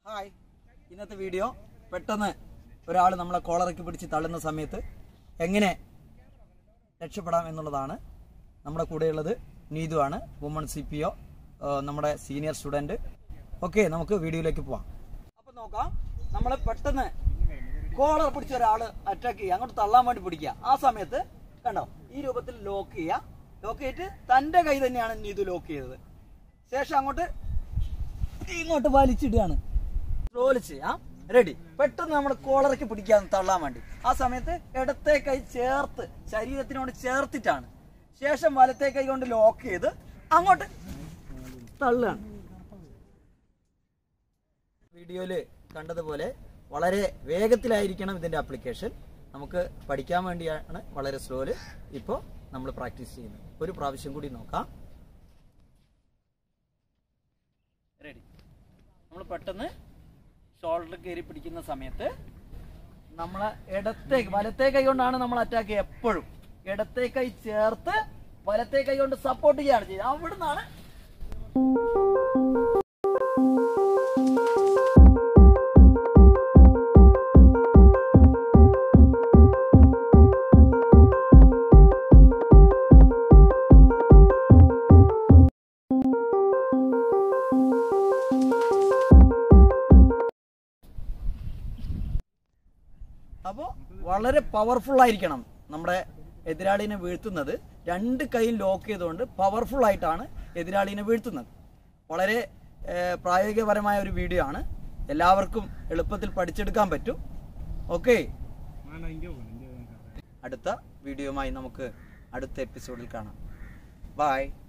hi ഇന്നത്തെ video പെട്ടെന്ന് ഒരാൾ നമ്മളെ കോളറയ്ക്ക് പിടിച്ച് തള്ളുന്ന സമയത്ത് എങ്ങനെ രക്ഷപ്പെടാം എന്നുള്ളതാണ് നമ്മുടെ കൂടെയുള്ളത് നീതു ആണ് വുമൺ സി പി ഒ നമ്മുടെ സീനിയർ സ്റ്റുഡൻറ് ഓക്കെ നമുക്ക് വീഡിയോയിലേക്ക് പോവാം അപ്പം നോക്കാം നമ്മൾ പെട്ടെന്ന് കോളർ പിടിച്ച ഒരാൾ അറ്റാക്ക് ചെയ്യുക അങ്ങോട്ട് തള്ളാൻ വേണ്ടി പിടിക്കുക ആ സമയത്ത് കണ്ടോ ഈ രൂപത്തിൽ ലോക്ക് ചെയ്യുക ലോക്ക് ചെയ്തിട്ട് തൻ്റെ കൈ തന്നെയാണ് നീതു ലോക്ക് ചെയ്തത് ശേഷം അങ്ങോട്ട് ഇങ്ങോട്ട് വലിച്ചിടുകയാണ് സ്ലോല് ചെയ്യാം റെഡി പെട്ടെന്ന് നമ്മൾ കോളറയ്ക്ക് പിടിക്കാൻ തള്ളാൻ വേണ്ടി ആ സമയത്ത് ഇടത്തെ കൈ ചേർത്ത് ശരീരത്തിനോട് ചേർത്തിട്ടാണ് ശേഷം വലത്തെ കൈ കൊണ്ട് ലോക്ക് ചെയ്ത് അങ്ങോട്ട് തള്ളുകയാണ് വീഡിയോയില് കണ്ടതുപോലെ വളരെ വേഗത്തിലായിരിക്കണം ഇതിന്റെ ആപ്ലിക്കേഷൻ നമുക്ക് പഠിക്കാൻ വേണ്ടിയാണ് വളരെ സ്ലോയില് ഇപ്പോൾ നമ്മൾ പ്രാക്ടീസ് ചെയ്യുന്നത് ഒരു പ്രാവശ്യം കൂടി നോക്കാം റെഡി നമ്മൾ പെട്ടെന്ന് ഷോൾഡർ കയറി പിടിക്കുന്ന സമയത്ത് നമ്മളെ ഇടത്തെ വലത്തെ കൈ കൊണ്ടാണ് നമ്മൾ അറ്റാക്ക് ചെയ്യുക എപ്പോഴും ഇടത്തെ കൈ ചേർത്ത് വലത്തെ കൈ കൊണ്ട് സപ്പോർട്ട് ചെയ്യാണ് ചെയ്യുക അവിടുന്നാണ് അപ്പോൾ വളരെ പവർഫുൾ ആയിരിക്കണം നമ്മുടെ എതിരാളിനെ വീഴ്ത്തുന്നത് രണ്ട് കൈയും ലോക്ക് ചെയ്തുകൊണ്ട് പവർഫുൾ ആയിട്ടാണ് എതിരാളിനെ വീഴ്ത്തുന്നത് വളരെ ഏഹ്, പ്രായോഗികപരമായ ഒരു വീഡിയോ ആണ് എല്ലാവർക്കും എളുപ്പത്തിൽ പഠിച്ചെടുക്കാൻ പറ്റും ഓക്കെ അടുത്ത വീഡിയോയുമായി നമുക്ക് അടുത്ത എപ്പിസോഡിൽ കാണാം ബായ്